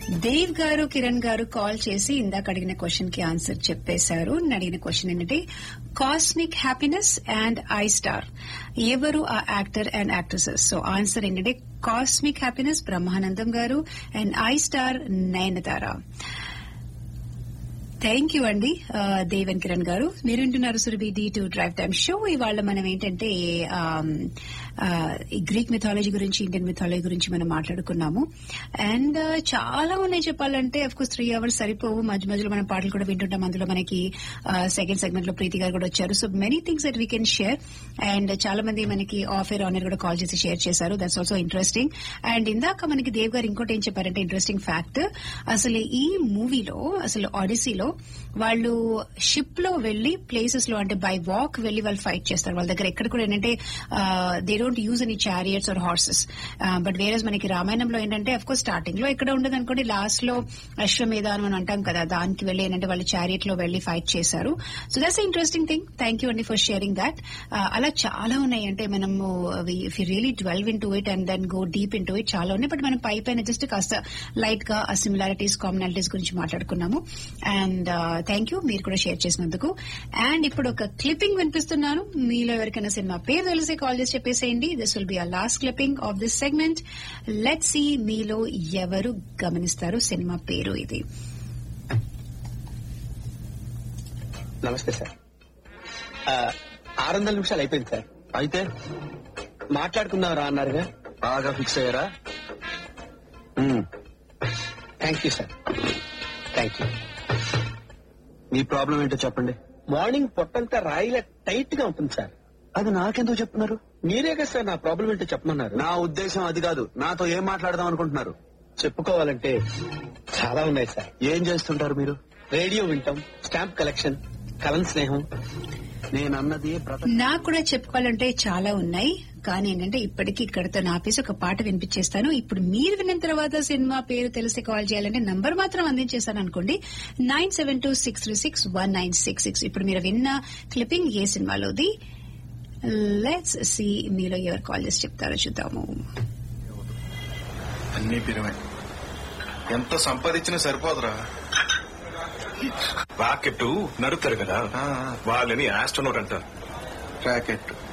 దేవ్ గారు కిరణ్ గారు కాల్ చేసి ఇందాక అడిగిన క్వశ్చన్ కి ఆన్సర్ చెప్పేశారు నేను అడిగిన క్వశ్చన్ ఏంటంటే cosmic happiness and I star ఎవరు ఆ actor and actresses so answer ఏంటంటే cosmic happiness Brahmanandam garu and I star Nayanthara thank you అండి ఆ, దేవన్ కిరణ్ గారు మీరు వింటున్నారు Surabhi D to drive time show ఇవాళ మనం ఏంటంటే ఆమ్, ఆ, ఈ గ్రీక్ మిథాలజీ గురించి ఇండియన్ మిథాలజీ గురించి మనం మాట్లాడుకున్నాము అండ్ చాలా ఉన్నాయి చెప్పాలంటే అఫ్ కోర్స్ త్రీ అవర్స్ సరిపోవు మధ్య మధ్యలో మనం పాటలు కూడా వింటుంటాం అందులో మనకి సెకండ్ సెగ్మెంట్ లో ప్రీతి గారు కూడా వచ్చారు so many things that we can share and చాలా మంది మనకి ఆఫ్ ఎయిర్ ఆనర్ కూడా కాల్ చేసి షేర్ చేశారు దట్స్ ఆల్సో ఇంట్రెస్టింగ్ అండ్ ఇందాక మనకి దేవ్ గారు ఇంకోటి ఏం చెప్పారంటే ఇంట్రెస్టింగ్ ఫ్యాక్ట్ అసలు ఈ మూవీలో అసలు ఆడిసీలో వాళ్ళు షిప్ లో వెళ్లి ప్లేసెస్ లో అంటే బై వాక్ వెళ్లి వాళ్ళు ఫైట్ చేస్తారు వాళ్ళ దగ్గర ఎక్కడ కూడా ఏంటంటే they don't use any chariots or horses but వేరే మనకి రామాయణంలో ఏంటంటే అఫ్ కోర్స్ స్టార్టింగ్ లో ఎక్కడ ఉండదు అనుకోండి లాస్ట్ లో అశ్వమేధ అని మనం అంటాం కదా దానికి వెళ్లి ఏంటంటే వాళ్ళు చారియట్ లో వెళ్లి ఫైట్ చేశారు so that's interesting thing thank you అండి ఫర్ షేరింగ్ దాట్ అలా చాలా ఉన్నాయి అంటే మనము if you really delve in to it and then go deep in to it చాలా ఉన్నాయి బట్ మనం పై పైన జస్ట్ కాస్త లైట్ గా ఆ సిమిలారిటీస్ కామనాలిటీస్ గురించి మాట్లాడుకున్నాము అండ్ థ్యాంక్ యూ మీరు కూడా షేర్ చేసినందుకు అండ్ ఇప్పుడు ఒక క్లిప్పింగ్ వినిపిస్తున్నాను మీలో ఎవరికైనా సినిమా పేరు తెలిసే కాల్ చేసి చెప్పేసేయండి this will be a last clipping of this segment let see మీలో ఎవరు గమనిస్తారు సినిమా పేరు ఇది నమస్తే సార్ ఆ, ఆరు వందల నిమిషాలు అయిపోయింది సార్ అయితే మాట్లాడుకుందాం రా అన్నారుగా బాగా ఫిక్స్ అయ్యారా thank you sir thank you మీ ప్రాబ్లం ఏంటో చెప్పండి మార్నింగ్ పొట్టంతా రాయిలా టైట్ గా ఉంటుంది సార్ అది నాకెందుకు చెప్తున్నారు మీరే కదా సార్ నా ప్రాబ్లం ఏంటో చెప్పమన్నారు నా ఉద్దేశం అది కాదు నాతో ఏం మాట్లాడదాం అనుకుంటున్నారు చెప్పుకోవాలంటే చాలా ఉన్నాయి సార్ ఏం చేస్తుంటారు మీరు రేడియో వింటాం స్టాంప్ కలెక్షన్ కలం స్నేహం నేను అన్నది బ్రత నాకు కూడా చెప్పుకోవాలంటే చాలా ఉన్నాయి కానీ ఏంటంటే ఇప్పటికీ ఇక్కడతో నాపేసి ఒక పాట వినిపించేస్తాను ఇప్పుడు మీరు విన్న తర్వాత సినిమా పేరు తెలిసి కాల్ చేయాలంటే నంబర్ మాత్రం అందించేస్తాను అనుకోండి nine seven two six three six one nine six six ఇప్పుడు మీరు విన్న క్లిప్పింగ్ ఏ సినిమాలోది లెట్స్ సి మీలో ఎవరు కాల్ చేసి చెప్తారో చూద్దాము అన్ని పిరమే ఎంత సంపాదించినా సరిపోదురా రాకెట్ నడుపుతారు కదా వాళ్ళని ఆస్ట్రోనోట్ అంటారు రాకెట్